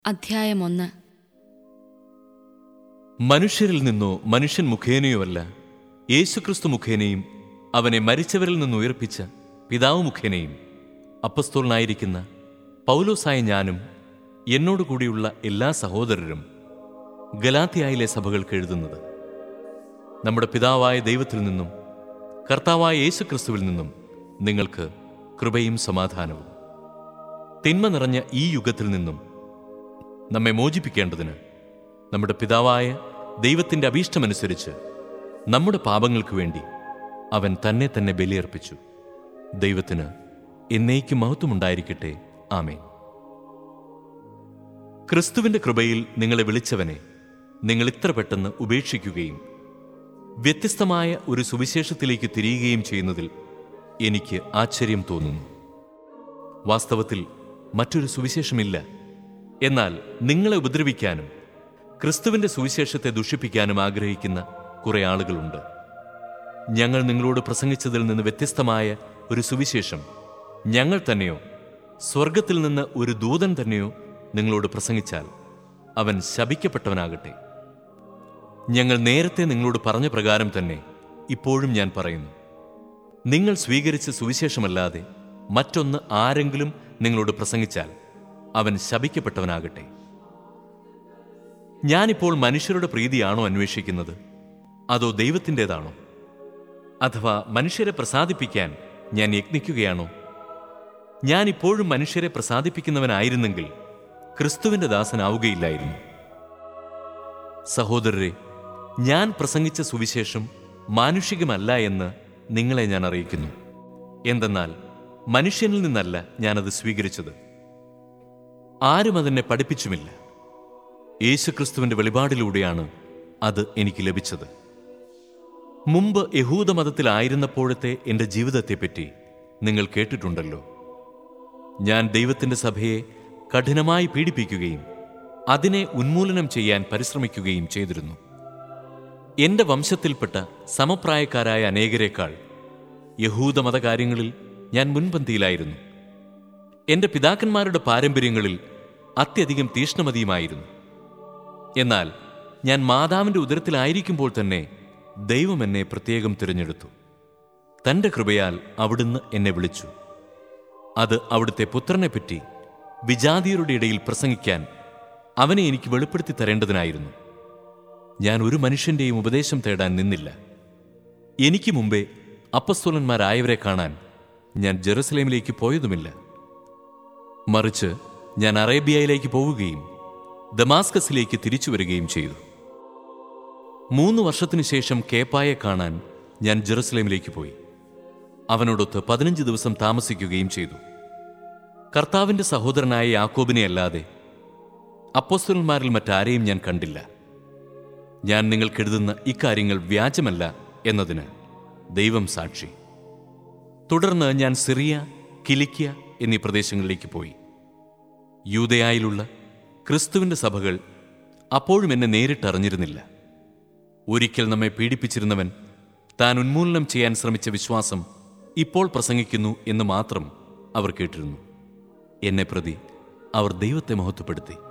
അധ്യായം ഒന്ന് മനുഷ്യരിൽ നിന്നോ മനുഷ്യൻ മുഖേനയോ അല്ല യേശുക്രിസ്തു മുഖേനയും അവനെ മരിച്ചവരിൽ നിന്ന് ഉയർപ്പിച്ച പിതാവ് മുഖേനയും അപ്പസ്തോലനായിരിക്കുന്ന പൗലോസായ ഞാനും എന്നോട് കൂടിയുള്ള എല്ലാ സഹോദരരും ഗലാത്തിയായിലെ സഭകൾക്ക് എഴുതുന്നത് നമ്മുടെ പിതാവായ ദൈവത്തിൽ നിന്നും കർത്താവായ യേശുക്രിസ്തുവിൽ നിന്നും നിങ്ങൾക്ക് കൃപയും സമാധാനവും തിന്മ നിറഞ്ഞ ഈ യുഗത്തിൽ നിന്നും നമ്മെ മോചിപ്പിക്കേണ്ടതിന് നമ്മുടെ പിതാവായ ദൈവത്തിൻ്റെ അഭീഷ്ടമനുസരിച്ച് നമ്മുടെ പാപങ്ങൾക്ക് വേണ്ടി അവൻ തന്നെ തന്നെ ബലിയർപ്പിച്ചു ദൈവത്തിന് എന്നേക്കും മഹത്വമുണ്ടായിരിക്കട്ടെ ആമേൻ ക്രിസ്തുവിന്റെ കൃപയിൽ നിങ്ങളെ വിളിച്ചവനെ നിങ്ങൾ ഇത്ര പെട്ടെന്ന് ഉപേക്ഷിക്കുകയും വ്യത്യസ്തമായ ഒരു സുവിശേഷത്തിലേക്ക് തിരിയുകയും ചെയ്യുന്നതിൽ എനിക്ക് ആശ്ചര്യം തോന്നുന്നു വാസ്തവത്തിൽ മറ്റൊരു സുവിശേഷമില്ല എന്നാൽ നിങ്ങളെ ഉപദ്രവിക്കാനും ക്രിസ്തുവിന്റെ സുവിശേഷത്തെ ദുഷിപ്പിക്കാനും ആഗ്രഹിക്കുന്ന കുറെ ആളുകളുണ്ട് ഞങ്ങൾ നിങ്ങളോട് പ്രസംഗിച്ചതിൽ നിന്ന് വ്യത്യസ്തമായ ഒരു സുവിശേഷം ഞങ്ങൾ തന്നെയോ സ്വർഗത്തിൽ നിന്ന് ഒരു ദൂതൻ തന്നെയോ നിങ്ങളോട് പ്രസംഗിച്ചാൽ അവൻ ശപിക്കപ്പെട്ടവനാകട്ടെ ഞങ്ങൾ നേരത്തെ നിങ്ങളോട് പറഞ്ഞ പ്രകാരം തന്നെ ഇപ്പോഴും ഞാൻ പറയുന്നു നിങ്ങൾ സ്വീകരിച്ച സുവിശേഷമല്ലാതെ മറ്റൊന്ന് ആരെങ്കിലും നിങ്ങളോട് പ്രസംഗിച്ചാൽ അവൻ ശപിക്കപ്പെട്ടവനാകട്ടെ ഞാനിപ്പോൾ മനുഷ്യരുടെ പ്രീതിയാണോ അന്വേഷിക്കുന്നത് അതോ ദൈവത്തിൻ്റെതാണോ അഥവാ മനുഷ്യരെ പ്രസാദിപ്പിക്കാൻ ഞാൻ യത്നിക്കുകയാണോ ഞാൻ ഇപ്പോഴും മനുഷ്യരെ പ്രസാദിപ്പിക്കുന്നവനായിരുന്നെങ്കിൽ ക്രിസ്തുവിന്റെ ദാസനാവുകയില്ലായിരുന്നു സഹോദരരെ ഞാൻ പ്രസംഗിച്ച സുവിശേഷം മാനുഷികമല്ല എന്ന് നിങ്ങളെ ഞാൻ അറിയിക്കുന്നു എന്തെന്നാൽ മനുഷ്യനിൽ നിന്നല്ല ഞാനത് സ്വീകരിച്ചത് ആരും അതെന്നെ പഠിപ്പിച്ചുമില്ല യേശുക്രിസ്തുവിന്റെ വെളിപാടിലൂടെയാണ് അത് എനിക്ക് ലഭിച്ചത് മുമ്പ് യഹൂദമതത്തിലായിരുന്നപ്പോഴത്തെ എൻ്റെ ജീവിതത്തെപ്പറ്റി നിങ്ങൾ കേട്ടിട്ടുണ്ടല്ലോ ഞാൻ ദൈവത്തിൻ്റെ സഭയെ കഠിനമായി പീഡിപ്പിക്കുകയും അതിനെ ഉന്മൂലനം ചെയ്യാൻ പരിശ്രമിക്കുകയും ചെയ്തിരുന്നു എൻ്റെ വംശത്തിൽപ്പെട്ട സമപ്രായക്കാരായ അനേകരെക്കാൾ യഹൂദമത കാര്യങ്ങളിൽ ഞാൻ മുൻപന്തിയിലായിരുന്നു എൻ്റെ പിതാക്കന്മാരുടെ പാരമ്പര്യങ്ങളിൽ അത്യധികം തീഷ്ണമതിയുമായിരുന്നു എന്നാൽ ഞാൻ മാതാവിൻ്റെ ഉദരത്തിലായിരിക്കുമ്പോൾ തന്നെ ദൈവം എന്നെ പ്രത്യേകം തിരഞ്ഞെടുത്തു തൻ്റെ കൃപയാൽ അവിടുന്ന് എന്നെ വിളിച്ചു അത് അവിടുത്തെ പുത്രനെപ്പറ്റി വിജാതിയരുടെ ഇടയിൽ പ്രസംഗിക്കാൻ അവനെ എനിക്ക് വെളിപ്പെടുത്തി തരേണ്ടതിനായിരുന്നു ഞാൻ ഒരു മനുഷ്യന്റെയും ഉപദേശം തേടാൻ നിന്നില്ല എനിക്ക് മുമ്പേ അപ്പസ്തോലന്മാരായവരെ കാണാൻ ഞാൻ ജെറുസലേമിലേക്ക് പോയതുമില്ല മറിച്ച് ഞാൻ അറേബ്യയിലേക്ക് പോവുകയും ദമാസ്കസിലേക്ക് തിരിച്ചു വരികയും ചെയ്തു മൂന്ന് വർഷത്തിനു ശേഷം കേപ്പായെ കാണാൻ ഞാൻ ജെറുസലേമിലേക്ക് പോയി അവനോടൊത്ത് പതിനഞ്ച് ദിവസം താമസിക്കുകയും ചെയ്തു കർത്താവിന്റെ സഹോദരനായ യാക്കോബിനെ അല്ലാതെ അപ്പോസ്തലന്മാരിൽ മറ്റാരെയും ഞാൻ കണ്ടില്ല ഞാൻ നിങ്ങൾക്കെഴുതുന്ന ഇക്കാര്യങ്ങൾ വ്യാജമല്ല എന്നതിന് ദൈവം സാക്ഷി തുടർന്ന് ഞാൻ സിറിയ കിലിക്യ എന്നീ പ്രദേശങ്ങളിലേക്ക് പോയി യൂതയായിലുള്ള ക്രിസ്തുവിന്റെ സഭകൾ അപ്പോഴും എന്നെ നേരിട്ടറിഞ്ഞിരുന്നില്ല ഒരിക്കൽ നമ്മെ പീഡിപ്പിച്ചിരുന്നവൻ താൻ ഉന്മൂലനം ചെയ്യാൻ ശ്രമിച്ച വിശ്വാസം ഇപ്പോൾ പ്രസംഗിക്കുന്നു എന്ന് മാത്രം അവർ കേട്ടിരുന്നു എന്നെ പ്രതി അവർ ദൈവത്തെ മഹത്വപ്പെടുത്തി